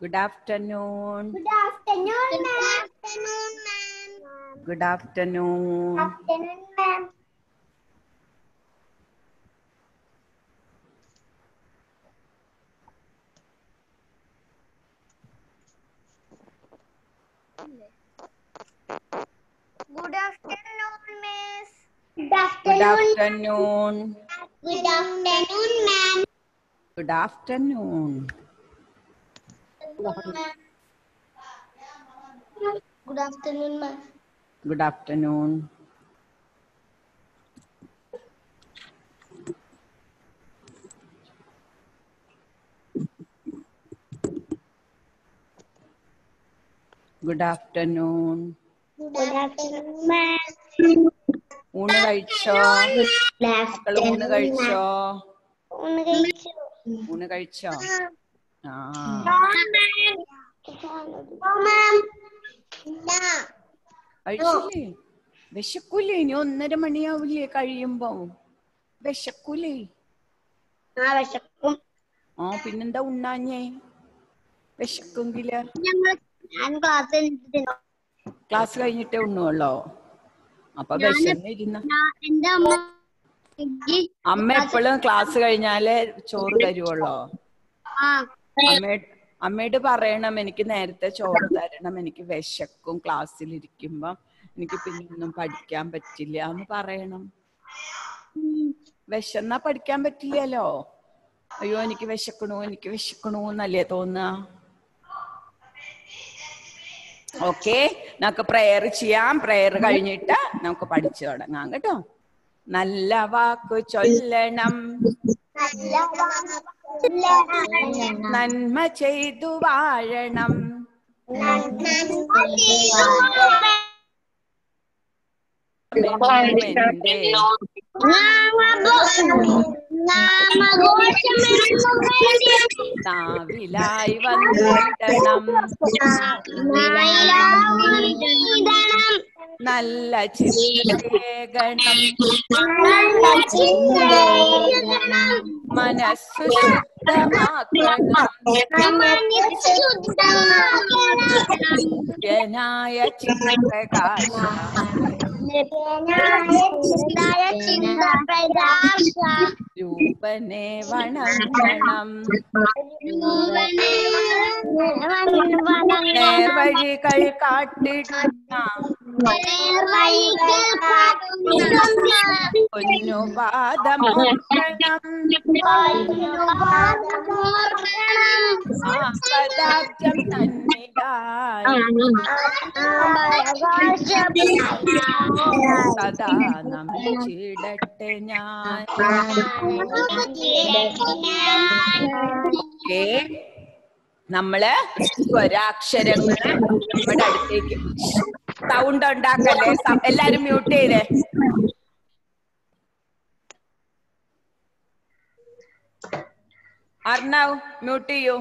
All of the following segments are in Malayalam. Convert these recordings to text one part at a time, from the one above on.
Good afternoon Good afternoon, ma'am. Good afternoon, ma'am. Good afternoon Afternoon, ma'am. Good afternoon, miss. Good good afternoon Good afternoon, ma'am. Good afternoon Good afternoon, ma'am. Good afternoon good afternoon Good afternoon, ma'am. ഊണ് കഴിച്ചോ Good മക്കൾ ഊണ് കഴിച്ചോ ഊണ് കഴിച്ചു ഊണ് കഴിച്ചോ ആ മാം കഴിച്ചില്ലേ വിശക്കൂലേ ഇനി ഒന്നര മണിയാവില്ലേ കഴിയുമ്പോ വിശക്കൂലേ ആ വിശക്കും ആ പിന്നെന്താ ഉണ്ണാഞ്ഞേ വിശക്കെങ്കില് ഞങ്ങൾ ഞാൻ ക്ലാസ് ക്ലാസ് കഴിഞ്ഞിട്ടേ ഉണ്ണുവല്ലോ അപ്പൊ വിശന്നിരുന്ന എന്റെ അമ്മ അമ്മ എപ്പോഴും ക്ലാസ് കഴിഞ്ഞാലേ ചോറ് തരുവുള്ളോ ആ അമ്മയോട് അമ്മയോട് പറയണം എനിക്ക് നേരത്തെ ചോറ് തരണം എനിക്ക് വിശക്കും ക്ലാസ്സിൽ ഇരിക്കുമ്പോ എനിക്ക് പിന്നെ ഒന്നും പഠിക്കാൻ പറ്റില്ല എന്ന് പറയണം വിശന്നാ പഠിക്കാൻ പറ്റില്ലല്ലോ അയ്യോ എനിക്ക് വിശക്കണു എനിക്ക് വിശക്കണു എന്നല്ലേ തോന്നുക ഓക്കെ നമുക്ക് പ്രെയർ ചെയ്യാം പ്രെയർ കഴിഞ്ഞിട്ട് നമുക്ക് പഠിച്ചു തുടങ്ങാം കേട്ടോ നല്ല വാക്ക് ചൊല്ലണം നന്മ ചെയ്തു വാഴണം എന്റെ നാവിലായി വന്നിടണം നല്ല ചിന്തേകണം മനസ്സു ശുദ്ധമാക്കണം ജ്ഞനായ ചിത്രകാശ രൂപനെ വണങ്ങണം നേർവഴികൾ കാട്ടിടുന്ന പൊന്നു പാദം ആ പദാബ്ജം തന്നിലായി സദാ നമിച്ചിടട്ടെ ഞാൻ ഓക്കേ നമ്മള് സ്വരാക്ഷരങ്ങള് നമ്മുടെ അടുത്തേക്ക് സൗണ്ട് ഉണ്ടാക്കല്ലേ സ- എല്ലാരും മ്യൂട്ട് ചെയ്തേ അർണവ് മ്യൂട്ട് ചെയ്യൂ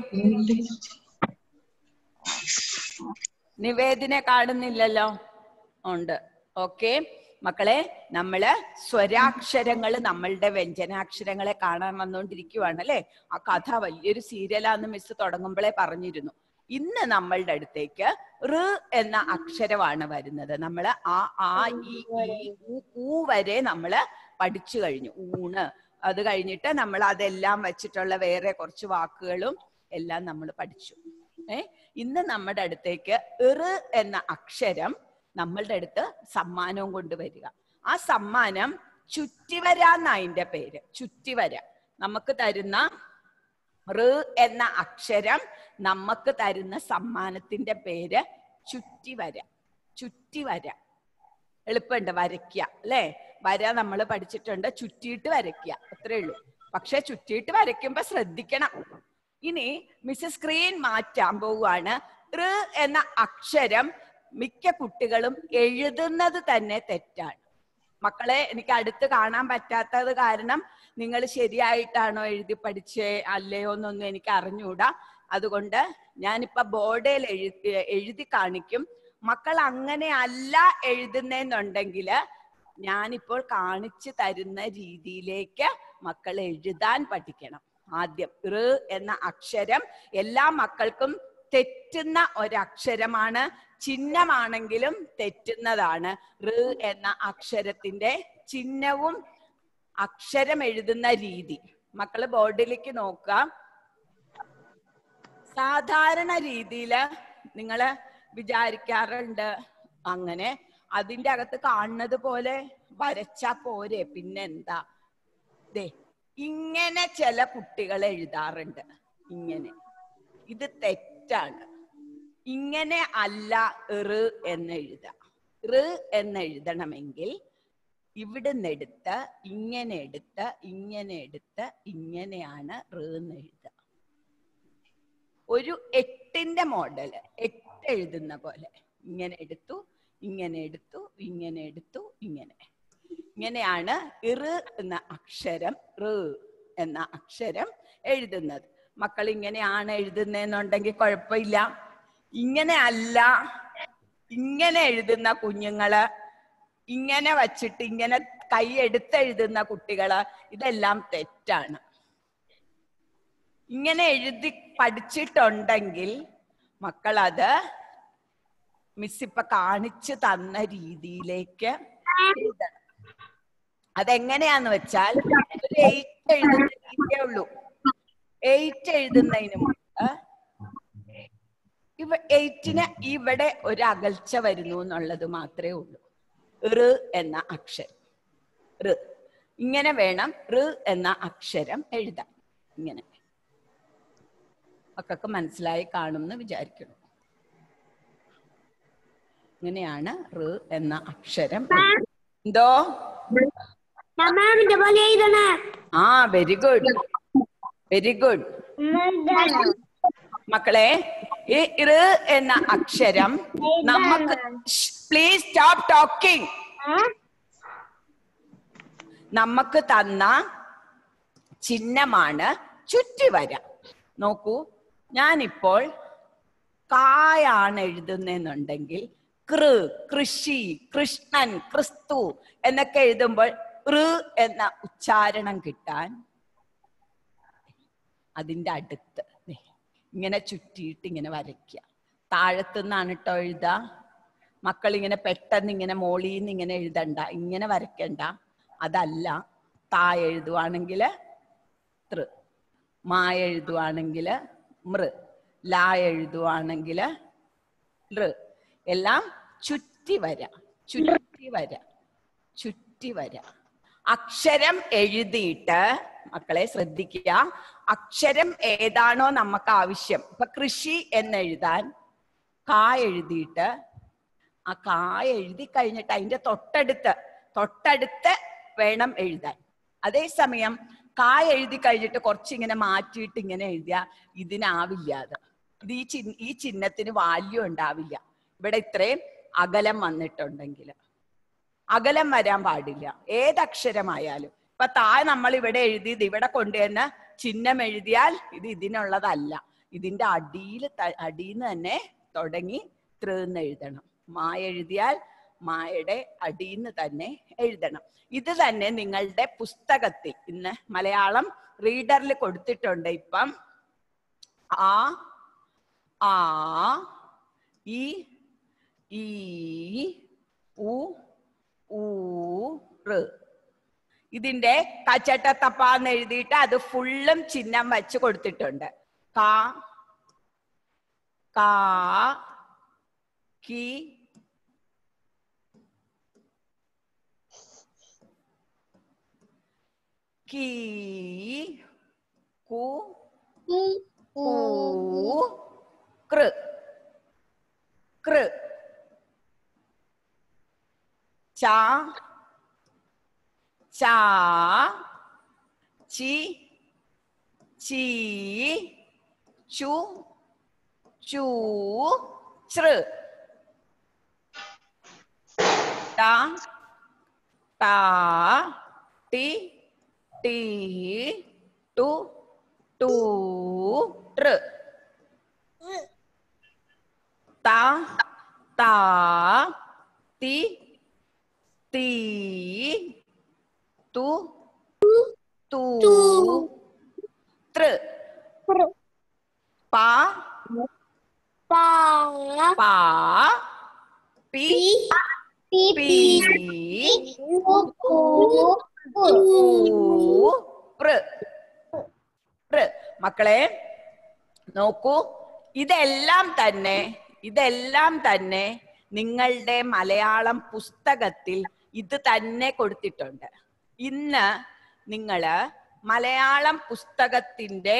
നിവേദിനെ കാണുന്നില്ലല്ലോ ഉണ്ട് ഓക്കെ മക്കളെ നമ്മള് സ്വരാക്ഷരങ്ങൾ നമ്മളുടെ വ്യഞ്ജനാക്ഷരങ്ങളെ കാണാൻ വന്നുകൊണ്ടിരിക്കുവാണ് അല്ലെ ആ കഥ വലിയൊരു സീരിയലാന്ന് മിസ് തുടങ്ങുമ്പോഴേ പറഞ്ഞിരുന്നു ഇന്ന് നമ്മളുടെ അടുത്തേക്ക് ഋ എന്ന അക്ഷരമാണ് വരുന്നത് നമ്മൾ ആ ആ ഈ ഈ ഉ, ഊ വരെ നമ്മള് പഠിച്ചു കഴിഞ്ഞു ഊണ് അത് കഴിഞ്ഞിട്ട് നമ്മൾ അതെല്ലാം വെച്ചിട്ടുള്ള വേറെ കുറച്ച് വാക്കുകളും എല്ലാം നമ്മൾ പഠിച്ചു ഏ ഇന്ന് നമ്മുടെ അടുത്തേക്ക് ഇറ് എന്ന അക്ഷരം നമ്മളുടെ അടുത്ത് സമ്മാനവും കൊണ്ടുവരിക ആ സമ്മാനം ചുറ്റിവര എന്ന അതിന്റെ പേര് ചുറ്റിവര നമുക്ക് തരുന്ന റ് എന്ന അക്ഷരം നമുക്ക് തരുന്ന സമ്മാനത്തിന്റെ പേര് ചുറ്റിവര ചുറ്റിവര എളുപ്പമുണ്ട് വരയ്ക്കുക അല്ലേ വര നമ്മൾ പഠിച്ചിട്ടുണ്ട് ചുറ്റിയിട്ട് വരയ്ക്കുക അത്രേ ഉള്ളൂ പക്ഷെ ചുറ്റിയിട്ട് വരയ്ക്കുമ്പോ ശ്രദ്ധിക്കണം ഇനി മിസ് സ്ക്രീൻ മാറ്റാൻ പോവുകയാണ് ഋ എന്ന അക്ഷരം മിക്ക കുട്ടികളും എഴുതുന്നത് തന്നെ തെറ്റാണ് മക്കളെ എനിക്ക് അടുത്ത് കാണാൻ പറ്റാത്തത് കാരണം നിങ്ങൾ ശരിയായിട്ടാണോ എഴുതി പഠിച്ചേ അല്ലയോ എന്നൊന്നും എനിക്ക് അറിഞ്ഞൂടാ അതുകൊണ്ട് ഞാനിപ്പോ ബോർഡിൽ എഴുതി എഴുതി കാണിക്കും മക്കൾ അങ്ങനെ അല്ല എഴുതുന്നെന്നുണ്ടെങ്കിൽ ഞാനിപ്പോൾ കാണിച്ചു തരുന്ന രീതിയിലേക്ക് മക്കൾ എഴുതാൻ പഠിക്കണം ആദ്യം ഋ എന്ന അക്ഷരം എല്ലാ മക്കൾക്കും തെറ്റുന്ന ഒരക്ഷരമാണ് ചിഹ്നമാണെങ്കിലും തെറ്റുന്നതാണ് ഋ എന്ന അക്ഷരത്തിന്റെ ചിഹ്നവും അക്ഷരം എഴുതുന്ന രീതി മക്കള് ബോർഡിലേക്ക് നോക്കുക സാധാരണ രീതിയില് നിങ്ങള് വിചാരിക്കാറുണ്ട് അങ്ങനെ അതിന്റെ അകത്ത് കാണുന്നത് പോലെ വരച്ചാ പോരെ പിന്നെന്താ ദേ ഇങ്ങനെ ചില കുട്ടികൾ എഴുതാറുണ്ട് ഇങ്ങനെ ഇത് തെറ്റാണ് ഇങ്ങനെ അല്ല ഋ എന്ന് എഴുതാം ഋ എന്ന് എഴുതണമെങ്കിൽ ഇവിടുന്ന് എടുത്ത് ഇങ്ങനെ എടുത്ത് ഇങ്ങനെ എടുത്ത് ഇങ്ങനെയാണ് ഋ എന്ന് എഴുതുക ഒരു എട്ടിന്റെ മോഡല് എട്ട് എഴുതുന്ന പോലെ ഇങ്ങനെ എടുത്തു ഇങ്ങനെ എടുത്തു ഇങ്ങനെ എടുത്തു ഇങ്ങനെ ഇങ്ങനെയാണ് ഇറ് എന്ന അക്ഷരം ഋ എന്ന അക്ഷരം എഴുതുന്നത് മക്കൾ ഇങ്ങനെയാണ് എഴുതുന്നതെന്നുണ്ടെങ്കിൽ കുഴപ്പമില്ല ഇങ്ങനെ അല്ല ഇങ്ങനെ എഴുതുന്ന കുഞ്ഞുങ്ങള് ഇങ്ങനെ വച്ചിട്ട് ഇങ്ങനെ കൈ എടുത്തെഴുതുന്ന കുട്ടികള് ഇതെല്ലാം തെറ്റാണ് ഇങ്ങനെ എഴുതി പഠിച്ചിട്ടുണ്ടെങ്കിൽ മക്കൾ അത് മിസ് ഇപ്പൊ കാണിച്ചു തന്ന രീതിയിലേക്ക് എഴുതണം അതെങ്ങനെയാന്ന് വെച്ചാൽ ഒരു എയ്റ്റ് എഴുതുന്ന രീതിയേ ഉള്ളൂ എയ്റ്റ് എഴുതുന്നതിന് മുമ്പ് ഇവ എയ്റ്റിന് ഇവിടെ ഒരു അകൽച്ച വരുന്നു എന്നുള്ളത് മാത്രമേ ഉള്ളൂ ഋ എന്ന അക്ഷരം ഋ ഇങ്ങനെ വേണം ഋ എന്ന അക്ഷരം എഴുതാൻ ഇങ്ങനെ മക്കൾക്ക് മനസ്സിലായി കാണുമെന്ന് വിചാരിക്കുന്നു ഇങ്ങനെയാണ് ഋ എന്ന അക്ഷരം എഴുതുന്നത്. എന്തോ മാം ഇതുപോലെ എഴുതണേ ആ വെരി ഗുഡ് വെരി ഗുഡ് മക്കളെ ഈ ഋ എന്ന അക്ഷരം നമുക്ക് പ്ലീസ് സ്റ്റോപ്പ് ടോക്കിംഗ് നമുക്ക് തന്ന ചിഹ്നമാണ് ചുറ്റിവര നോക്കൂ ഞാനിപ്പോൾ കായാണ് എഴുതുന്നെന്നുണ്ടെങ്കിൽ കൃ കൃഷി കൃഷ്ണൻ ക്രിസ്തു എന്നൊക്കെ എഴുതുമ്പോൾ ഋ എന്ന ഉച്ചാരണം കിട്ടാൻ അതിന്റെ അടുത്ത് ദേ, ഇങ്ങനെ ചുറ്റിയിട്ട് ഇങ്ങനെ വരയ്ക്കുക താഴത്തുനിന്നാണ് കേട്ടോ എഴുതുക മക്കൾ ഇങ്ങനെ പെട്ടെന്ന് ഇങ്ങനെ മോളിന്ന് ഇങ്ങനെ എഴുതണ്ട ഇങ്ങനെ വരയ്ക്കണ്ട അതല്ല താ എഴുതുവാണെങ്കിൽ തൃ മാ എഴുതുവാണെങ്കിൽ മൃ ലാ എഴുതുവാണെങ്കിൽ ഋ എല്ലാം ചുറ്റി വര ചുറ്റി വര ചുറ്റി വര അക്ഷരം എഴുതിയിട്ട് മക്കളെ ശ്രദ്ധിക്കുക അക്ഷരം ഏതാണോ നമുക്ക് ആവശ്യം ഇപ്പൊ കൃഷി എന്നെഴുതാൻ കാ എഴുതിയിട്ട് ആ കാ എഴുതി കഴിഞ്ഞിട്ട് അതിന്റെ തൊട്ടടുത്ത് തൊട്ടടുത്ത് വേണം എഴുതാൻ അതേസമയം കാ എഴുതി കഴിഞ്ഞിട്ട് കുറച്ചിങ്ങനെ മാറ്റിയിട്ട് ഇങ്ങനെ എഴുതിയ ഇതിനാവില്ല അത് ഇത് ഈ ചിഹ്ന ഈ ചിഹ്നത്തിന് വാല്യൂ ഉണ്ടാവില്ല ഇവിടെ ഇത്രയും അകലം വന്നിട്ടുണ്ടെങ്കിൽ അകലം വരാൻ പാടില്ല ഏതക്ഷരമായാലും ഇപ്പൊ താ നമ്മൾ ഇവിടെ എഴുതിയത് ഇവിടെ കൊണ്ടുവന്ന് ചിഹ്നം എഴുതിയാൽ ഇത് ഇതിനുള്ളതല്ല ഇതിന്റെ അടിയിൽ അടിയിൽ തന്നെ തുടങ്ങി തൃന്ന് എഴുതണം മാ എഴുതിയാൽ മായയുടെ അടിയിൽ തന്നെ എഴുതണം ഇത് തന്നെ നിങ്ങളുടെ പുസ്തകത്തിൽ ഇന്ന് മലയാളം റീഡറിൽ കൊടുത്തിട്ടുണ്ട് ഇപ്പം ആ ആ ഈ ഈ ഉ ഊ റ് ഇതിന്റെ കച്ചട്ടത്തപ്പാന്ന് എഴുതിയിട്ട് അത് ഫുള്ളും ചിഹ്നം വച്ച് കൊടുത്തിട്ടുണ്ട് കാ കാ കി കീ കു ഊ കൃ കൃ ചാ ചാ ചി ചീ ചു ചൂ ചൃ ടാ ടാ ടി ടി ടു ടു ട്ര താ താ തി തി തു തു തൃ പാ പാ പാ പി പി പി പു പു ഊ, പൃ. പൃ. മക്കളെ നോക്കൂ ഇതെല്ലാം തന്നെ ഇതെല്ലാം തന്നെ നിങ്ങളുടെ മലയാളം പുസ്തകത്തിൽ ഇത് തന്നെ കൊടുത്തിട്ടുണ്ട് ഇന്ന് നിങ്ങള് മലയാളം പുസ്തകത്തിന്റെ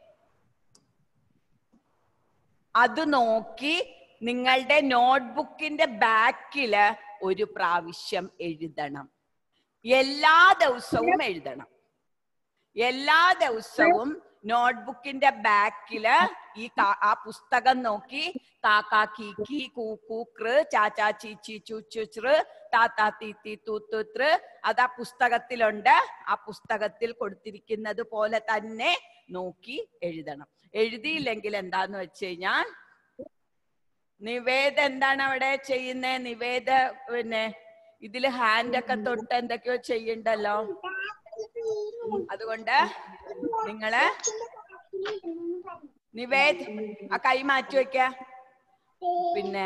അത് നോക്കി നിങ്ങളുടെ നോട്ട്ബുക്കിന്റെ ബാക്കില് ഒരു പ്രാവശ്യം എഴുതണം എല്ലാ ദിവസവും എഴുതണം എല്ലാ ദിവസവും നോട്ട്ബുക്കിന്റെ ബാക്കില് ഈ കാ- ആ പുസ്തകം നോക്കി കാക്കാ കീ കീ കൂ കൂ കൃ ചാച്ചാ ചീ ചീ ചൂ ചു ചൃ താത്താ തീ തീ തൂ തു തൃ അത് ആ പുസ്തകത്തിലുണ്ട് ആ പുസ്തകത്തിൽ കൊടുത്തിരിക്കുന്നത് പോലെ തന്നെ നോക്കി എഴുതണം എഴുതിയില്ലെങ്കിൽ എന്താന്ന് വെച്ച് കഴിഞ്ഞാൽ നിവേദ എന്താണ് അവിടെ ചെയ്യുന്നേ നിവേദ പിന്നെ ഇതില് ഹാൻഡ് ഒക്കെ തൊട്ട് എന്തൊക്കെയോ ചെയ്യണ്ടല്ലോ അതുകൊണ്ട് നിങ്ങള് നിവേദ് ആ കൈ മാറ്റി വെക്ക പിന്നെ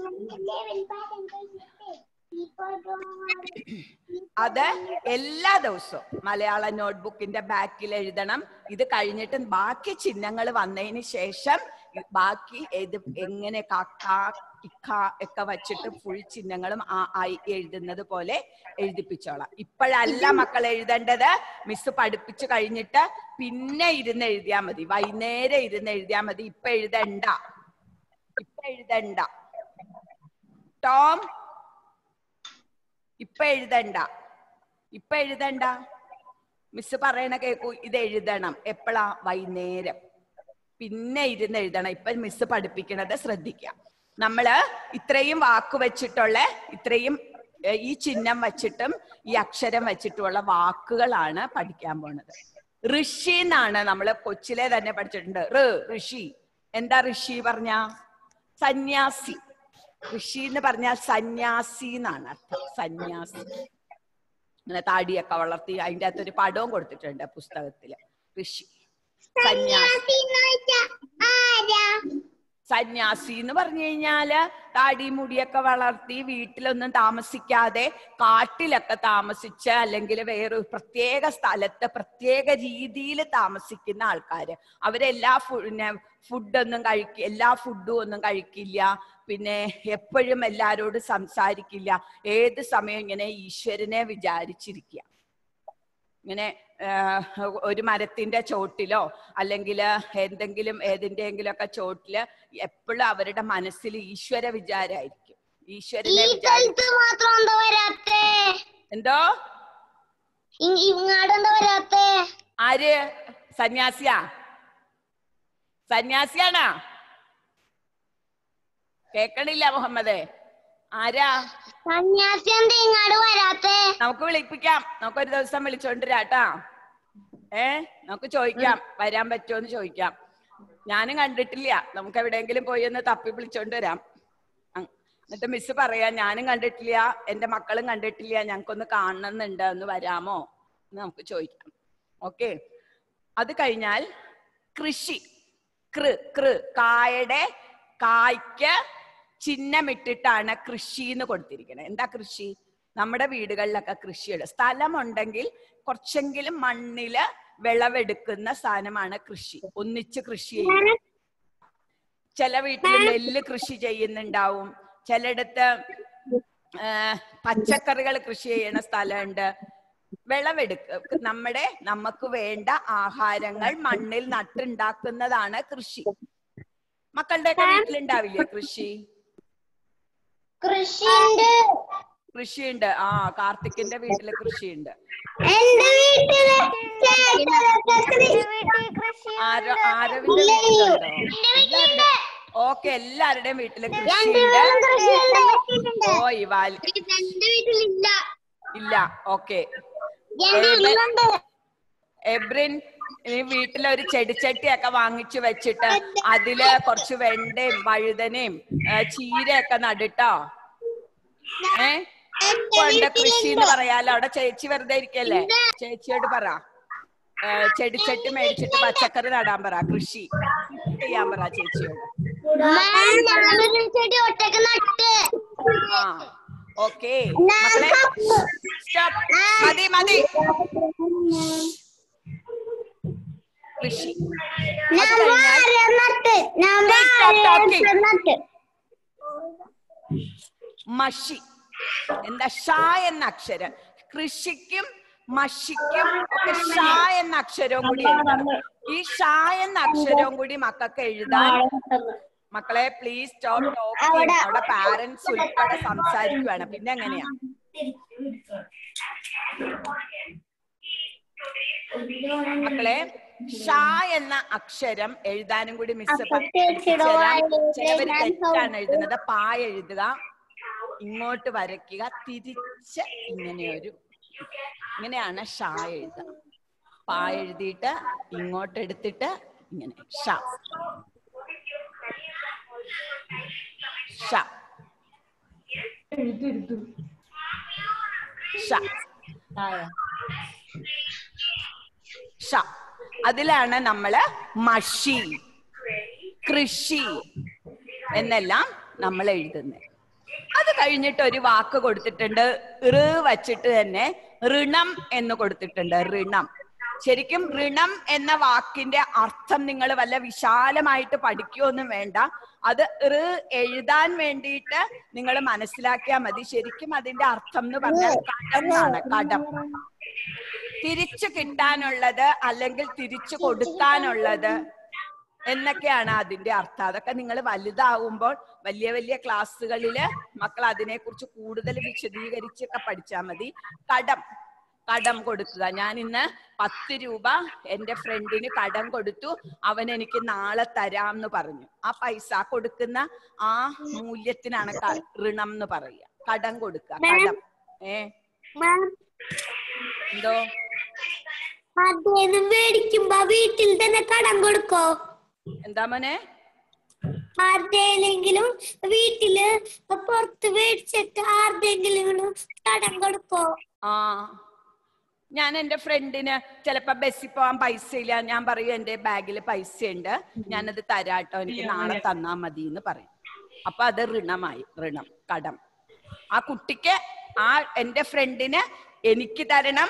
അത് എല്ലാ ദിവസവും മലയാള നോട്ട്ബുക്കിന്റെ ബാക്കിൽ എഴുതണം ഇത് കഴിഞ്ഞിട്ട് ബാക്കി ചിഹ്നങ്ങൾ വന്നതിന് ശേഷം ബാക്കി ഏത് എങ്ങനെ കാക്ക ഇക്ക ഒക്കെ വച്ചിട്ട് ഫുൾ ചിഹ്നങ്ങളും ആ ആയി എഴുതുന്നത് പോലെ എഴുതിപ്പിച്ചോളാം ഇപ്പോഴല്ല മക്കൾ എഴുതേണ്ടത് മിസ് പഠിപ്പിച്ചു കഴിഞ്ഞിട്ട് പിന്നെ ഇരുന്ന് എഴുതിയാ മതി വൈകുന്നേരം ഇരുന്ന് എഴുതിയാ മതി ഇപ്പൊ എഴുതണ്ട ഇപ്പൊ എഴുതണ്ട ടോം ഇപ്പൊ എഴുതണ്ട ഇപ്പൊ എഴുതണ്ട മിസ് പറയണ കേക്കൂ ഇത് എഴുതണം എപ്പോഴാ വൈകുന്നേരം പിന്നെ ഇരുന്ന് എഴുതണം ഇപ്പൊ മിസ് പഠിപ്പിക്കണത് ശ്രദ്ധിക്കാം നമ്മള് ഇത്രയും വാക്ക് വെച്ചിട്ടുള്ള ഇത്രയും ഏ, ഈ ചിഹ്നം വെച്ചിട്ടും ഈ അക്ഷരം വെച്ചിട്ടുള്ള വാക്കുകളാണ് പഠിക്കാൻ പോണത് ഋഷി എന്നാണ് നമ്മള് കൊച്ചിലെ തന്നെ പഠിച്ചിട്ടുണ്ട് ഋ ഋഷി എന്താ ഋഷി പറഞ്ഞ സന്യാസി ഋഷി എന്ന് പറഞ്ഞാൽ സന്യാസി എന്നാണ് അർത്ഥം സന്യാസി ഇങ്ങനെ താടിയൊക്കെ വളർത്തി അതിന്റെ അകത്തൊരു പടവും കൊടുത്തിട്ടുണ്ട് പുസ്തകത്തില് ഋഷി സന്യാസി ആരാ സന്യാസി എന്ന് പറഞ്ഞു കഴിഞ്ഞാല് താടി മുടിയൊക്കെ വളർത്തി വീട്ടിലൊന്നും താമസിക്കാതെ കാട്ടിലൊക്കെ താമസിച്ച് അല്ലെങ്കിൽ വേറെ പ്രത്യേക സ്ഥലത്ത് പ്രത്യേക രീതിയിൽ താമസിക്കുന്ന ആൾക്കാര് അവരെല്ലാ ഫുഡൊന്നും കഴിക്ക എല്ലാ ഫുഡും ഒന്നും കഴിക്കില്ല പിന്നെ എപ്പോഴും എല്ലാരോടും സംസാരിക്കില്ല ഏത് സമയം ഇങ്ങനെ ഈശ്വരനെ വിചാരിച്ചിരിക്കുക ഇങ്ങനെ ആഹ്, ഒരു മരത്തിന്റെ ചോട്ടിലോ അല്ലെങ്കിൽ എന്തെങ്കിലും ഏതിന്റെങ്കിലും ഒക്കെ ചോട്ടില് എപ്പോഴും അവരുടെ മനസ്സിൽ ഈശ്വര വിചാരമായിരിക്കും ഈ ഈശ്വരനെ വിചാരി സ്ഥലത്ത് മാത്രം എന്താ വരാത്തേ എന്തോ ഇ- ഇങ്ങാട് എന്താ വരാത്തേ ആര് സന്യാസിയാ സന്യാസിയാണാ കേക്കണില്ല മുഹമ്മദേ ആരാ സന്യാസി എന്താ ഇങ്ങാട് വരാത്തേ നമുക്ക് വിളിപ്പിക്കാം നമുക്ക് ഒരു ദിവസം വിളിച്ചോണ്ടിരാട്ടാ ഏ നമുക്ക് ചോദിക്കാം വരാൻ പറ്റുമോന്ന് ചോദിക്കാം ഞാനും കണ്ടിട്ടില്ല നമുക്ക് എവിടെയെങ്കിലും പോയി ഒന്ന് തപ്പി വിളിച്ചോണ്ട് വരാം അങ് എന്നിട്ട് മിസ് പറയാ ഞാനും കണ്ടിട്ടില്ല എന്റെ മക്കളും കണ്ടിട്ടില്ല ഞങ്ങൾക്കൊന്ന് കാണണമെന്നുണ്ട് ഒന്ന് വരാമോ എന്ന് നമുക്ക് ചോദിക്കാം ഓക്കെ അത് കഴിഞ്ഞാൽ കൃഷി കൃ കൃ കായയുടെ കായ്ക്ക് ചിഹ്നമിട്ടിട്ടാണ് കൃഷി എന്ന് കൊടുത്തിരിക്കുന്നത് എന്താ കൃഷി നമ്മുടെ വീടുകളിലൊക്കെ കൃഷിയുടെ സ്ഥലമുണ്ടെങ്കിൽ കുറച്ചെങ്കിലും മണ്ണില് വിളവെടുക്കുന്ന സാധനമാണ് കൃഷി ഒന്നിച്ച് കൃഷി ചെയ്യുന്നത് ചില വീട്ടിൽ നെല്ല് കൃഷി ചെയ്യുന്നുണ്ടാവും ചിലയിടത്ത് ആ, പച്ചക്കറികൾ കൃഷി ചെയ്യണ സ്ഥലമുണ്ട് വിളവെടുക്ക നമ്മുടെ നമുക്ക് വേണ്ട ആഹാരങ്ങൾ മണ്ണിൽ നട്ടുണ്ടാക്കുന്നതാണ് കൃഷി മക്കളുടെയൊക്കെ വീട്ടിലുണ്ടാവില്ലേ കൃഷി കൃഷിയുണ്ട് കൃഷിയുണ്ട് ആ കാർത്തിക്കിന്റെ വീട്ടില് കൃഷിയുണ്ട് എന്റെ വീട്ടില് കൃഷി ആരോ ആരവിന്റെ വീട്ടിലുണ്ടോ എല്ലാവരുടെ ഓക്കെ എല്ലാവരുടെയും വീട്ടില് കൃഷിയുണ്ട് ഓ ഇവാൽ എന്റെ വീട്ടിലില്ല ഇല്ല ഓക്കെ എന്റെ വീട്ടിലുണ്ട് എബ്രിൻ ഈ വീട്ടിലെ ഒരു ചെടിച്ചട്ടിയൊക്കെ വാങ്ങിച്ചു വെച്ചിട്ട് അതില് കുറച്ച് വെണ്ടയും വഴുതനയും ഏ, ചീരയൊക്കെ നടിട്ടോ ഏ കൊണ്ട് കൃഷി എന്ന് പറയാലോ അവിടെ ചേച്ചി വെറുതെ ഇരിക്കല്ലേ ചേച്ചിയോട് പറ ഏ, ചെടിച്ചട്ടി മേടിച്ചിട്ട് പച്ചക്കറി നടാൻ പറ കൃഷി ചെയ്യാൻ പറ ചേച്ചിയോട് ഞാനൊരു ചെടി ഒറ്റക്ക് നട്ട് ആ ഓക്കെ മക്കളെ സ്റ്റോപ്പ് മതി മതി കൃഷി ഞാൻ അത് കഴിഞ്ഞാൽ വാഴ നട്ട് ഞാൻ Please stop talking. വാഴ നട്ട് മഷി എന്താ ഷ എന്ന അക്ഷരം കൃഷിക്കും മഷിക്കും ഒക്കെ ഷ എന്ന അക്ഷരവും കൂടി എഴുതണം ഈ ഷ എന്ന അക്ഷരവും കൂടി മക്കൾക്ക് എഴുതാൻ മക്കളെ പ്ലീസ് സ്റ്റോപ്പ് ടോക്കിംഗ് അവിടെ- അവിടെ പാരന്റ്സ് ഉൾപ്പെടെ സംസാരിക്കുവാണ് പിന്നെ എങ്ങനെയാ മക്കളെ ഷ എന്ന അക്ഷരം എഴുതാനും കൂടി മിസ് അപ്പൊ ചേച്ചിയുടെ വായില് ചിലവര് ഞാൻ തെറ്റാണ് സൗണ്ട് എഴുതുന്നത് പാ എഴുതുക ഇങ്ങോട്ട് വരയ്ക്കുക തിരിച്ച് ഇങ്ങനെ ഒരു ഇങ്ങനെയാണ് ഷ എഴുതുക പാ എഴുതിയിട്ട് ഇങ്ങോട്ട് എടുത്തിട്ട് ഇങ്ങനെ ഷ ഷ ഷ ഷ അതിലാണ് നമ്മള് മഷി കൃഷി എന്നെല്ലാം നമ്മൾ എഴുതുന്നത് അത് കഴിഞ്ഞിട്ട് ഒരു വാക്ക് കൊടുത്തിട്ടുണ്ട് ഋ വച്ചിട്ട് തന്നെ ഋണം എന്ന് കൊടുത്തിട്ടുണ്ട് ഋണം ശരിക്കും ഋണം എന്ന വാക്കിന്റെ അർത്ഥം നിങ്ങൾ വല്ല വിശാലമായിട്ട് പഠിക്കുകയൊന്നും വേണ്ട അത് ഋ എഴുതാൻ വേണ്ടിയിട്ട് നിങ്ങൾ മനസ്സിലാക്കിയാൽ മതി ശരിക്കും അതിന്റെ അർത്ഥം എന്ന് പറഞ്ഞാൽ കടം എന്നാണ് കടം തിരിച്ചു കിട്ടാനുള്ളത് അല്ലെങ്കിൽ തിരിച്ചു കൊടുക്കാനുള്ളത് എന്നൊക്കെയാണ് അതിന്റെ അർത്ഥം അതൊക്കെ നിങ്ങൾ വലുതാവുമ്പോൾ വലിയ വലിയ ക്ലാസ്സുകളില് മക്കൾ അതിനെക്കുറിച്ച് കൂടുതൽ വിശദീകരിച്ചൊക്കെ പഠിച്ചാൽ മതി കടം കടം കൊടുക്കുക ഞാൻ ഇന്ന് പത്ത് രൂപ എന്റെ ഫ്രണ്ടിന് കടം കൊടുത്തു അവൻ എനിക്ക് നാളെ തരാം എന്ന് പറഞ്ഞു ആ പൈസ കൊടുക്കുന്ന ആ മൂല്യത്തിനാണ് ക- ഋണം എന്ന് പറയുക കടം കൊടുക്കുക കടം ഏ എന്തോ അതേന്ന് മേടിക്കുമ്പോ വീട്ടിൽ തന്നെ കടം കൊടുക്കോ എന്താ മോനെ ആരുടെയെങ്കിലും വീട്ടില് പുറത്ത് മേടിച്ചിട്ട് ആരുടെയെങ്കിലും കടം കൊടുക്കോ ആ ഞാൻ എന്റെ ഫ്രണ്ടിന് ചിലപ്പോ ബസ്സിൽ പോവാൻ പൈസ ഇല്ല ഞാൻ പറയും എന്റെ ബാഗിൽ പൈസ ഉണ്ട് ഞാനത് തരാട്ടോ എനിക്ക് നാളെ തന്നാ മതി എന്ന് പറയും അപ്പൊ അത് ഋണമായി ഋണം കടം ആ കുട്ടിക്ക് ആ എന്റെ ഫ്രണ്ടിന് എനിക്ക് തരണം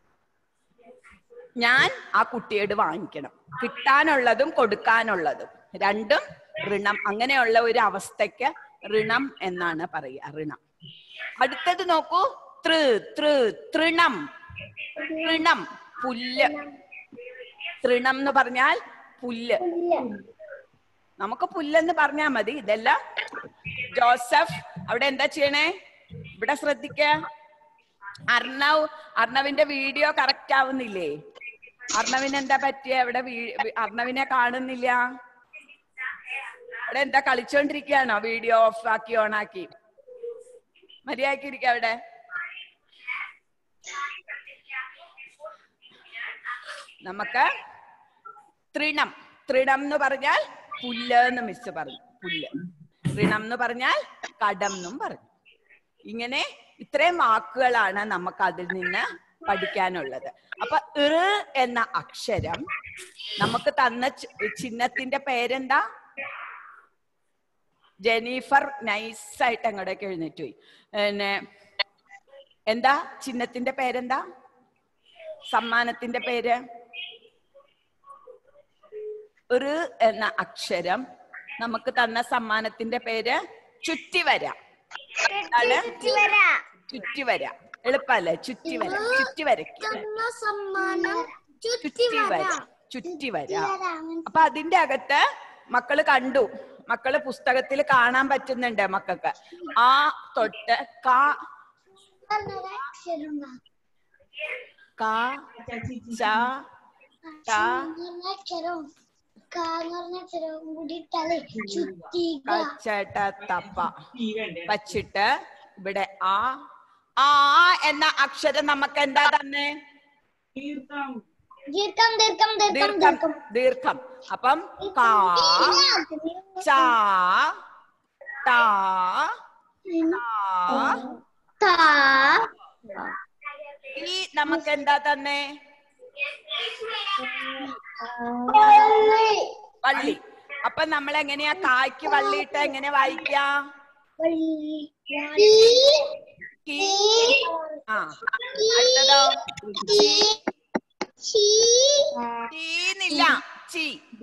ഞാൻ ആ കുട്ടിയോട് വാങ്ങിക്കണം കിട്ടാനുള്ളതും കൊടുക്കാനുള്ളതും രണ്ടും ഋണം അങ്ങനെയുള്ള ഒരു അവസ്ഥയ്ക്ക് ഋണം എന്നാണ് പറയുക ഋണം അടുത്തത് നോക്കൂ തൃ തൃ തൃണം തൃണം പുല്ല് തൃണം എന്ന് പറഞ്ഞാൽ പുല്ല് നമുക്ക് പുല്ലെന്ന് പറഞ്ഞാ മതി ഇതെല്ലാം ജോസഫ് അവിടെ എന്താ ചെയ്യണേ ഇവിടെ ശ്രദ്ധിക്ക അർണവ് അർണവിന്റെ വീഡിയോ കറക്റ്റ് ആവുന്നില്ലേ അർണവിന് എന്താ പറ്റിയ ഇവിടെ വീ- അർണവിനെ കാണുന്നില്ല അവിടെ എന്താ കളിച്ചോണ്ടിരിക്കുകയാണോ വീഡിയോ ഓഫ് ആക്കി ഓൺ ആക്കി മര്യാദക്ക് ഇരിക്ക അവിടെ നമുക്ക് തൃണം തൃണം എന്ന് പറഞ്ഞാൽ പുല്ല് എന്ന് മിസ് പറഞ്ഞു പുല്ല് തൃണം എന്ന് പറഞ്ഞാൽ കടം എന്നും പറഞ്ഞു ഇങ്ങനെ ഇത്രയും വാക്കുകളാണ് നമുക്ക് അതിൽ നിന്ന് പഠിക്കാനുള്ളത് അപ്പൊ ഇർ എന്ന അക്ഷരം നമുക്ക് തന്ന ചി- ചിഹ്നത്തിന്റെ പേരെന്താ ജെനീഫർ നൈസായിട്ട് അങ്ങോട്ടേക്ക് എഴുന്നേറ്റ് പോയി പിന്നെ എന്താ ചിഹ്നത്തിന്റെ പേരെന്താ സമ്മാനത്തിന്റെ പേര് ഒരു എന്ന അക്ഷരം നമുക്ക് തന്ന സമ്മാനത്തിന്റെ പേര് ചുറ്റിവര എന്താണ്? ചുറ്റിവര എളുപ്പല്ലേ ചുറ്റിവര ചുറ്റിവരയ്ക്ക് സമ്മാനം ചുറ്റിവര ചുറ്റിവര അപ്പൊ അതിന്റെ അകത്ത് മക്കള് കണ്ടു മക്കള് പുസ്തകത്തിൽ കാണാൻ പറ്റുന്നുണ്ട് മക്കൾക്ക് ആ തൊട്ട് കാ കാ ച ടാ അക്ഷരവും കാന്ന് പറഞ്ഞ അക്ഷരവും കൂടി ഇട്ടാലേ ചുറ്റിക കച്ചട്ട തപ്പ വച്ചിട്ട് ഇവിടെ ആ ആ എന്ന അക്ഷരം നമുക്ക് എന്താ തന്നെ ദീർഘം ദീർഘം ദീർഘം ദീർഘം ദീർഘം ദീർഘം അപ്പം കാ ച ടാ താ താ ഈ നമുക്ക് എന്താ തന്നെ വള്ളി അപ്പൊ നമ്മൾ എങ്ങനെയാ കായ്ക്ക് വള്ളിയിട്ട് എങ്ങനെ വായിക്കാ കീ ആ അടുത്തതോ ചീന്നില്ല ചീ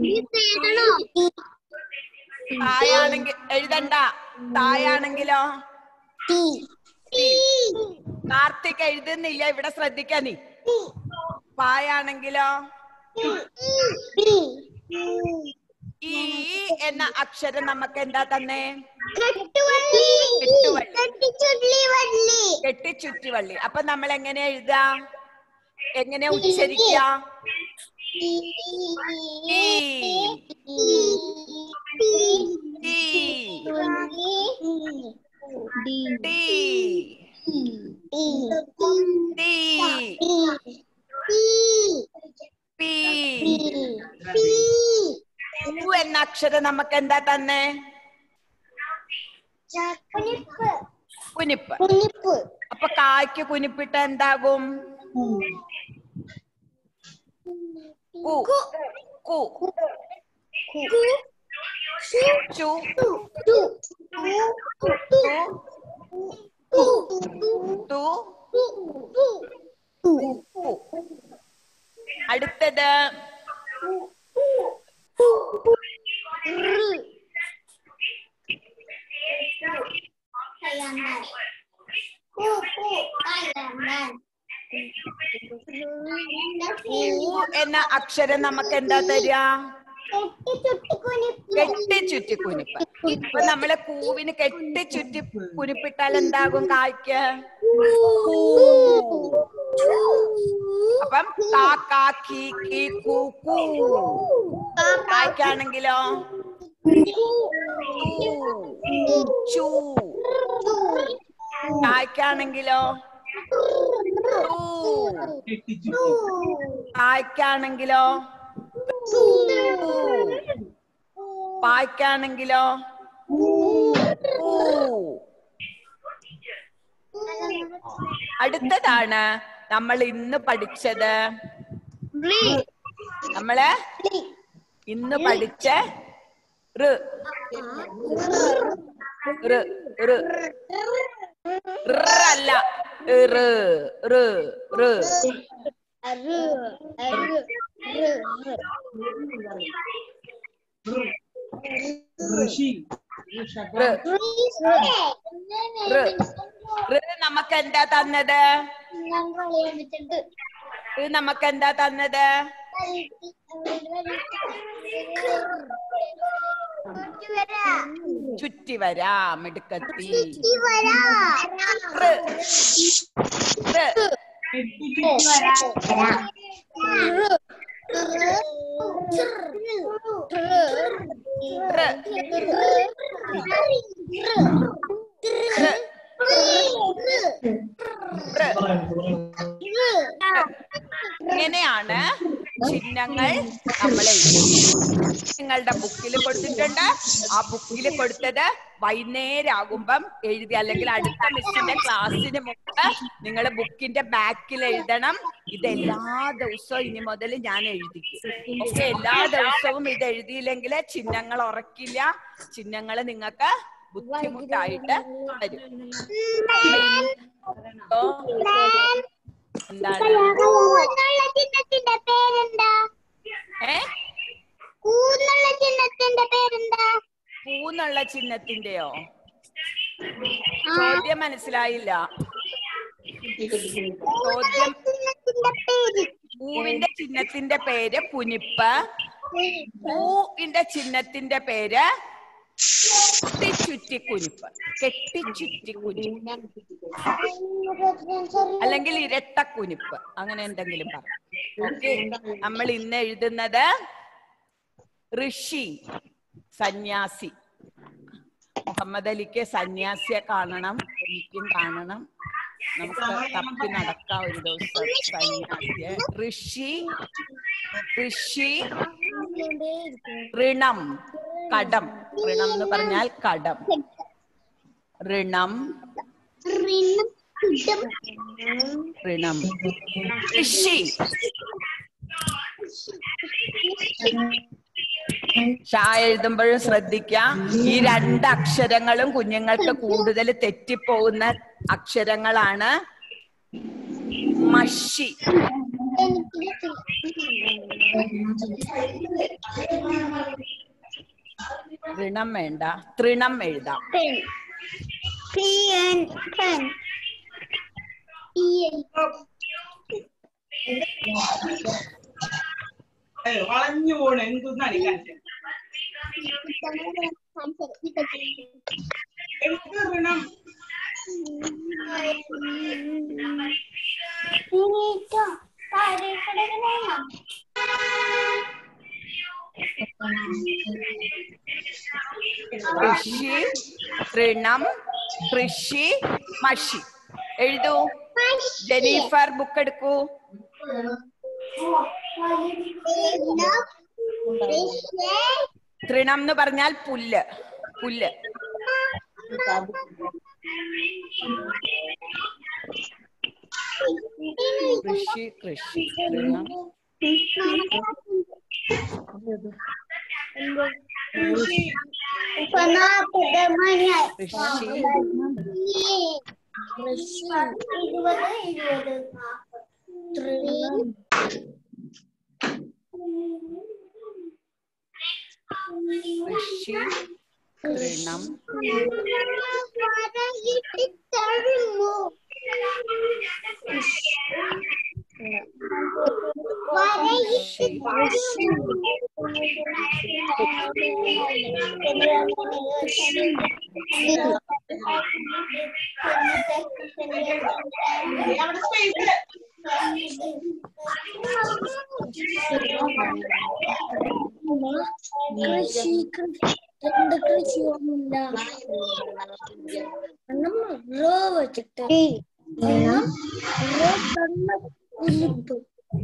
തായാണെങ്കിൽ എഴുതണ്ട തായാണെങ്കിലോ തീ. കാർത്തിക് എഴുതുന്നില്ല ഇവിടെ ശ്രദ്ധിക്കാ നീ പായാണെങ്കിലോ ഈ എന്ന അക്ഷരം നമുക്ക് എന്താ തന്നെ കെട്ടിച്ചുറ്റിവള്ളി അപ്പൊ നമ്മൾ എങ്ങനെ എഴുതാ എങ്ങനെ ഉച്ചരിക്ക ഈ ഈ ടീ ടീ പി ഉ എന്ന അക്ഷരം നമുക്ക് എന്താ തന്നെ കുനിപ്പ് അപ്പൊ കായ്ക്ക് കുനിപ്പിട്ട് എന്താകും കു കു ചു തു കു അടുത്തത് ഊ എന്ന അക്ഷരം നമുക്ക് എന്താ തരിക കെട്ടി ചുറ്റി കുനിപ്പ് ഇപ്പൊ നമ്മള് പൂവിന് കെട്ടി ചുറ്റി കുനിപ്പിട്ടാൽ എന്താകും കായ്ക്ക് കൂ. അപ്പം കാ കാ കീ കീ കൂ കൂ കായ്ക്കാണെങ്കിലോ ചൂ കായ്ക്കാണെങ്കിലോ ടൂ കായ്ക്കാണെങ്കിലോ പായ്ക്കാണെങ്കിലോ ഊ. അടുത്തതാണ് നമ്മൾ ഇന്ന് പഠിച്ചത് നമ്മള് ഇന്ന് പഠിച്ച റ് റ് റ് റ് അല്ല റ് റ് റ് ഋഷി റ് റ് റ് നമുക്ക് എന്താ തന്നത് റ് നമുക്ക് എന്താ തന്നത് ചുറ്റി വരാം മിടുക്കത്തി റ് റ് റ് റ് റ് ഇങ്ങനെയാണ് ചിഹ്നങ്ങൾ നമ്മൾ എഴുതുന്നത് നിങ്ങളുടെ ബുക്കിൽ കൊടുത്തിട്ടുണ്ട് ആ ബുക്കിൽ കൊടുത്തത് വൈകുന്നേരമാകുമ്പം എഴുതി അല്ലെങ്കിൽ അടുത്ത മിസ്സിന്റെ ക്ലാസ്സിന് മുമ്പ് നിങ്ങൾ ബുക്കിന്റെ ബാക്കിൽ എഴുതണം ഇത് എല്ലാ ദിവസവും ഇനി മുതൽ ഞാൻ എഴുതിക്കും പക്ഷെ എല്ലാ ദിവസവും ഇത് എഴുതിയില്ലെങ്കിൽ ചിഹ്നങ്ങൾ ഉറക്കില്ല ചിഹ്നങ്ങൾ നിങ്ങൾക്ക് ബുദ്ധിമുട്ടായിട്ട് വരും ഓ, എന്താണ് ചിഹ്നത്തിന്റെ പേരെന്താ ഏ കൂന്നുള്ള ചിഹ്നത്തിന്റെ പേരെന്താ പൂന്നുള്ള ചിഹ്നത്തിന്റെയോ ചോദ്യം മനസ്സിലായില്ല ചോദ്യം ചിഹ്നത്തിന്റെ പേര് പൂവിന്റെ ചിഹ്നത്തിന്റെ പേര് പുനിപ്പ് പൂവിന്റെ ചിഹ്നത്തിന്റെ പേര് കെട്ടിച്ചുറ്റി കുനിപ്പ് കെട്ടിച്ചുറ്റി കുനിപ്പ് അല്ലെങ്കിൽ ഇരട്ട കുനിപ്പ് അങ്ങനെ എന്തെങ്കിലും പറ ഓക്കെ നമ്മൾ ഇന്ന് എഴുതുന്നത് ഋഷി സന്യാസി മുഹമ്മദ് അലിക്ക് സന്യാസിയെ കാണണം എനിക്കും കാണണം നമുക്ക് തപ്പി നടക്കാം ഒരു ദിവസം സന്യാസിയെ ഋഷി ഋഷി ഋണം കടം ഋണം എന്ന് പറഞ്ഞാൽ കടം ഋണം ഋണം ഋഷി ഷ എഴുതുമ്പോഴും ശ്രദ്ധിക്കാം ഈ രണ്ട് അക്ഷരങ്ങളും കുഞ്ഞുങ്ങൾക്ക് കൂടുതൽ തെറ്റിപ്പോകുന്ന അക്ഷരങ്ങളാണ് മഷി ഋണം വേണ്ട തൃണം എഴുതാം pen. P N pen. E N. ഏയ്, വളഞ്ഞു പോണ എന്തൊന്നാണ് ഈ കാണിച്ചത് എഴുത്ത് ഋണം കൃഷി തൃണം കൃഷി മഷി എഴുതൂ ജെനീഫർ ബുക്ക് എടുക്കൂ തൃണം എന്ന് പറഞ്ഞാൽ പുല്ല് പുല്ല് കൃഷി കൃഷി തൃണം കൃഷി ഇരുപത് ഇരുപത് കൃഷി തൃണം കൃഷി അവിടെ സ്പേസ് കൃഷി രണ്ട് കൃഷിയൊന്നുമില്ല റോ വെച്ചിട്ട് ഉലിപ്പ്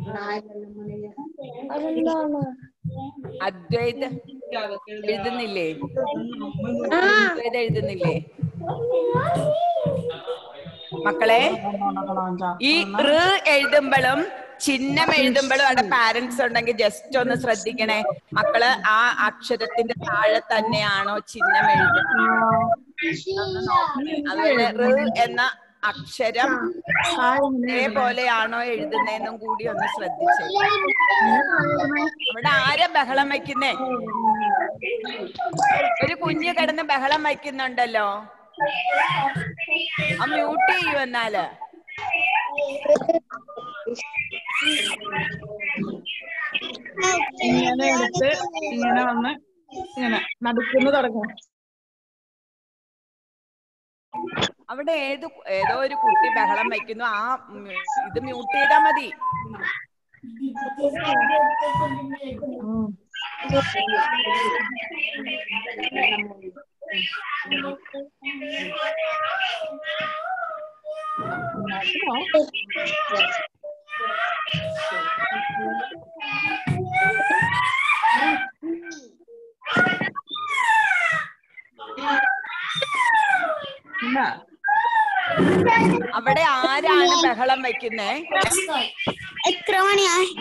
അതെന്താണ് അദ്വൈത എഴുതുന്നില്ലേ ആ അദ്വൈത എഴുതുന്നില്ലേ മക്കളെ ഈ ഋ എഴുതുമ്പോഴും ചിഹ്നം എഴുതുമ്പോഴും അവിടെ പാരന്റ്സ് ഉണ്ടെങ്കിൽ ജസ്റ്റ് ഒന്ന് ശ്രദ്ധിക്കണേ മക്കള് ആ അക്ഷരത്തിന്റെ താഴെ തന്നെയാണോ ചിഹ്നം എഴുതുന്നത് അതുപോലെ ഋ എന്ന അക്ഷരം അതേപോലെയാണോ എഴുതുന്നതെന്നും കൂടി ഒന്ന് ശ്രദ്ധിച്ചേ അവിടെ ആരാ ബഹളം വയ്ക്കുന്നേ ഒരു കുഞ്ഞ് കിടന്ന് ബഹളം വയ്ക്കുന്നുണ്ടല്ലോ ആ മ്യൂട്ട് ചെയ്യൂ എന്നാല് ഇങ്ങനെ എടുത്ത് ഇങ്ങനെ വന്ന് ഇങ്ങനെ നടുക്കുന്ന് തുടങ്ങും അവിടെ ഏത് ഏതോ ഒരു കുട്ടി ബഹളം വയ്ക്കുന്നു ആ ഉം, ഇത് മ്യൂട്ട് ചെയ്താ മതി ഇല്ല അവിടെ ആരാണ് ബഹളം വയ്ക്കുന്നേ എത്ര മണിയായി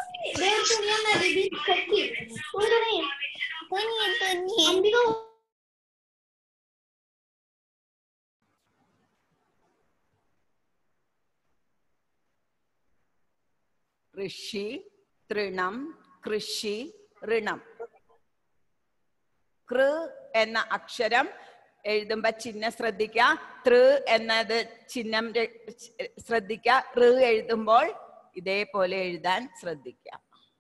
ഋഷി തൃണം കൃഷി ഋണം കൃ എന്ന അക്ഷരം എഴുതുമ്പോ ചിഹ്നം ശ്രദ്ധിക്കുക തൃ എന്നത് ചിഹ്നം ര- ശ്രദ്ധിക്കുക ഋ എഴുതുമ്പോൾ ഇതേപോലെ എഴുതാൻ ശ്രദ്ധിക്കുക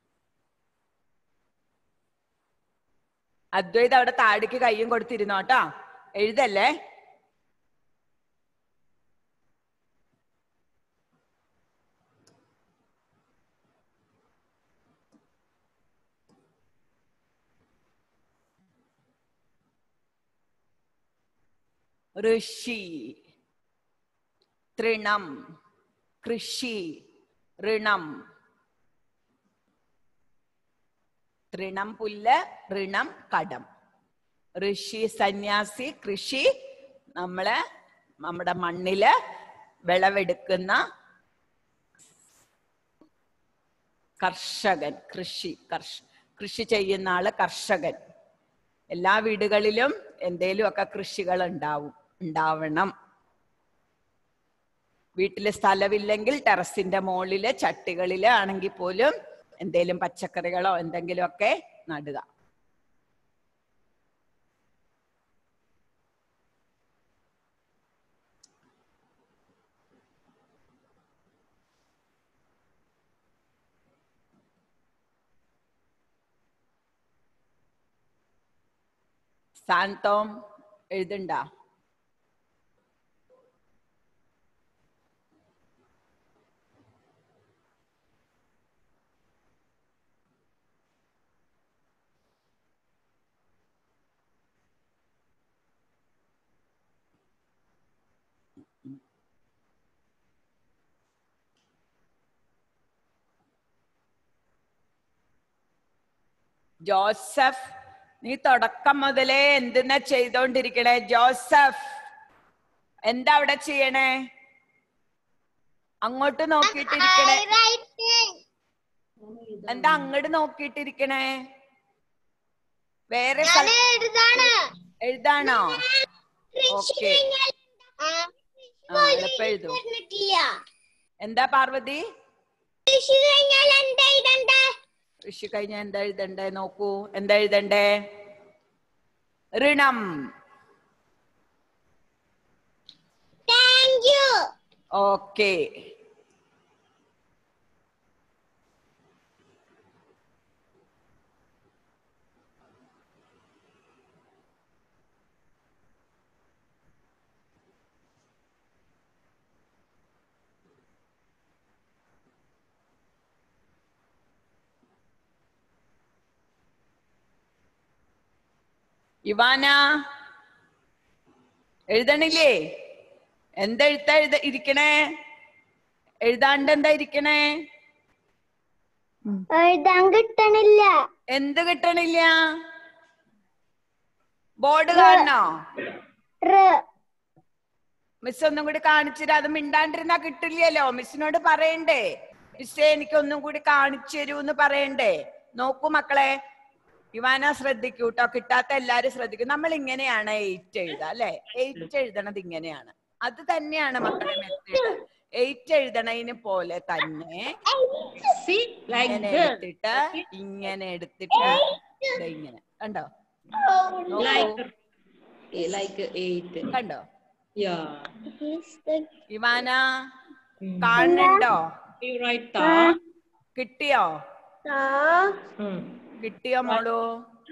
അദ്വൈത് അവിടെ താടിക്ക് കയ്യും കൊടുത്തിരുന്നോട്ടോ എഴുതല്ലേ ഋഷി തൃണം കൃഷി ഋണം തൃണം പുല്ല് ഋണം കടം ഋഷി സന്യാസി കൃഷി നമ്മള് നമ്മുടെ മണ്ണില് വിളവെടുക്കുന്ന കർഷകൻ കൃഷി കർഷ കൃഷി ചെയ്യുന്ന ആള് കർഷകൻ എല്ലാ വീടുകളിലും എന്തേലും ഒക്കെ കൃഷികൾ ഉണ്ടാവും ഉണ്ടാവണം വീട്ടില് സ്ഥലമില്ലെങ്കിൽ ടെറസിന്റെ മുകളില് ചട്ടികളില് ആണെങ്കിൽ പോലും എന്തേലും പച്ചക്കറികളോ എന്തെങ്കിലും ഒക്കെ നടുക സാന്തോം എഴുതണ്ട ജോസഫ് നീ തുടക്കം മുതലേ എന്തിനാ ചെയ്തോണ്ടിരിക്കണേ ജോസഫ് എന്താ അവിടെ ചെയ്യണേ അങ്ങോട്ട് നോക്കിയിട്ടിരിക്കണേ writing. എന്താ അങ്ങോട്ട് നോക്കിയിട്ടിരിക്കണേ വേറെ ഞാൻ സ്ഥല- എഴുതാണ് എഴുതാണോ കൃഷി ഓക്കേ. കഴിഞ്ഞാൽ ആ, കൃഷി ആ, പോലും എളുപ്പം എഴുതൂ. പറഞ്ഞിട്ടില്ല. എന്താ പാർവതി കൃഷി കഴിഞ്ഞാൽ എന്താ എഴുതണ്ടേ കൃഷി കഴിഞ്ഞ എന്താ എഴുതണ്ടേ നോക്കൂ എന്താ എഴുതണ്ടേ ഋണം താങ്ക് യു ഓക്കെ ഇവാന എഴുതണില്ലേ എന്താ എഴുത്ത എഴുത ഇരിക്കണേ എഴുതാണ്ട് എന്താ ഇരിക്കണേ എഴുതാൻ കിട്ടണില്ല എന്ത് കിട്ടണില്ല ബോർഡ് കാണണോ മിസ് ഒന്നും കൂടി കാണിച്ചിട്ട് അത് മിണ്ടാണ്ടിരുന്നാ കിട്ടില്ലല്ലോ മിസ്സിനോട് പറയണ്ടേ മിസ്സേ എനിക്ക് ഒന്നും കൂടി കാണിച്ചു തരൂ എന്ന് പറയണ്ടേ നോക്കൂ മക്കളെ ഇവാന ശ്രദ്ധിക്കൂ കേട്ടോ കിട്ടാത്ത എല്ലാരും ശ്രദ്ധിക്കും നമ്മൾ ഇങ്ങനെയാണ് എയ്റ്റ് എഴുതുക അല്ലെ എയ്റ്റ് എഴുതണത് ഇങ്ങനെയാണ് അത് തന്നെയാണ് മക്കളെ മെത്തേഡ് എയ്റ്റ് എഴുതണതിന് പോലെ തന്നെ See, like ഇങ്ങനെ this. എടുത്തിട്ട് ഇങ്ങനെ എടുത്തിട്ട് ദേ ഇങ്ങനെ കണ്ടോ നോക്കൂ Like, eh, like eight. കണ്ടോ Yeah. Ivana Hmm. കാണുന്നുണ്ടോ You write ta. കിട്ടിയോ Hmm. കിട്ടിയോ മോളു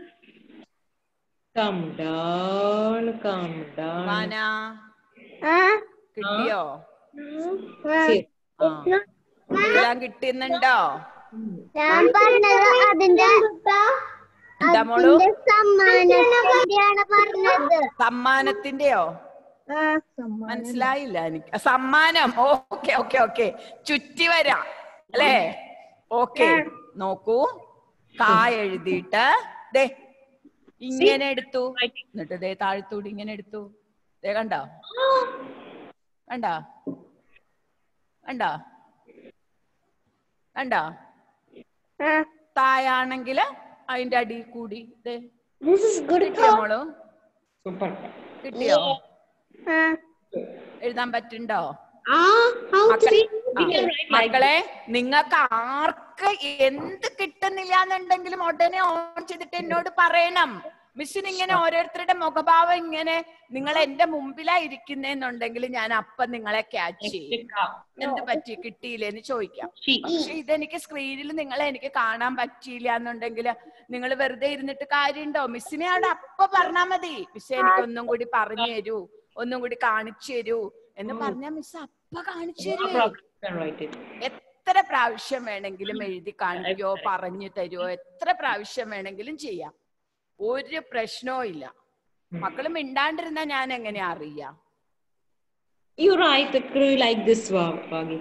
Come down, come down. Ivana കിട്ടിയോ See. ആ എല്ലാം കിട്ടുന്നുണ്ടോ ഞാൻ പറഞ്ഞത് അതിന്റെ എന്താ മോളു സമ്മാനത്തിന്റെയാണ് പറഞ്ഞത് സമ്മാനത്തിന്റെയോ മനസ്സിലായില്ല എനിക്ക് സമ്മാനം ഓക്കെ ഓക്കെ ഓക്കെ ചുറ്റി വരാം അല്ലേ ഓക്കെ നോക്കൂ കാ എഴുതിയിട്ട് ദേ ഇങ്ങനെ എടുത്തു എന്നിട്ട് ദേ താഴത്തൂടി ഇങ്ങനെ എടുത്തു ദേ കണ്ടോ കണ്ടോ കണ്ടോ കണ്ടോ തായാണെങ്കിൽ അതിന്റെ അടി കൂടി ദേ കിട്ടിയോ മോളു Super. കിട്ടിയോ എഴുതാൻ പറ്റുണ്ടോ how മക്കളെ We can write like മക്കളെ നിങ്ങൾക്ക് ആർക്ക് എന്ത് കിട്ടുന്നില്ല എന്നുണ്ടെങ്കിലും ഉടനെ ഓൺ ചെയ്തിട്ട് എന്നോട് പറയണം മിസ്സിന് ഇങ്ങനെ ഓരോരുത്തരുടെ മുഖഭാവം ഇങ്ങനെ നിങ്ങൾ എന്റെ മുമ്പിലാ ഇരിക്കുന്നെന്നുണ്ടെങ്കിൽ ഞാൻ അപ്പം നിങ്ങളെ ക്യാച്ച് ചെയ്യും Pick up. എന്ത് പറ്റി കിട്ടിയില്ലേന്ന് ചോദിക്കാം She. പക്ഷെ ഇതെനിക്ക് സ്ക്രീനിൽ നിങ്ങളെ എനിക്ക് കാണാൻ പറ്റിയില്ല എന്നുണ്ടെങ്കിൽ നിങ്ങൾ വെറുതെ ഇരുന്നിട്ട് കാര്യമുണ്ടോ മിസ്സിനെ അവിടെ അപ്പൊ പറഞ്ഞാ മതി മിസ് എനിക്ക് ഒന്നും കൂടി പറഞ്ഞു തരൂ ഒന്നും കൂടി കാണിച്ചു തരൂ എന്ന് പറഞ്ഞാ മിസ് അപ്പൊ കാണിച്ചു No തരൂ problem. You can write it. എത്ര പ്രാവശ്യം വേണമെങ്കിലും എഴുതി കാണിക്കോ പറഞ്ഞു തരുമോ എത്ര പ്രാവശ്യം വേണമെങ്കിലും ചെയ്യാം ഒരു പ്രശ്നവും ഇല്ല മക്കള് മിണ്ടാണ്ടിരുന്നാ ഞാൻ എങ്ങനെ അറിയാം You write the crew like this, Wa- Wagi.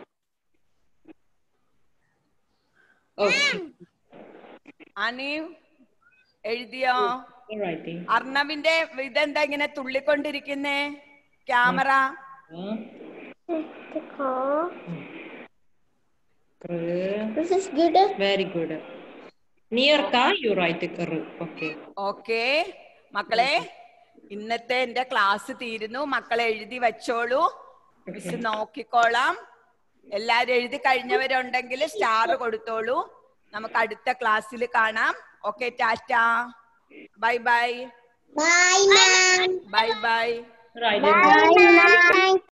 Okay. അനി എഴുതിയോ You're writing. അർണവിന്റെ ഇതെന്താ ഇങ്ങനെ തുള്ളിക്കൊണ്ടിരിക്കുന്നേ camera Huh? Crew. This is good. Very good. Near ka, you write kar. Okay. Okay മക്കളെ ഇന്നത്തെ എന്റെ ക്ലാസ് തീരുന്നു മക്കളെ എഴുതി വെച്ചോളൂ മിസ് നോക്കിക്കോളാം എല്ലാരും എഴുതി കഴിഞ്ഞവരുണ്ടെങ്കിൽ സ്റ്റാർ കൊടുത്തോളൂ നമുക്ക് അടുത്ത ക്ലാസ്സിൽ കാണാം ഓക്കെ ടാറ്റ bye bye Bye, ma'am. Bye bye Right. Bye, ma'am.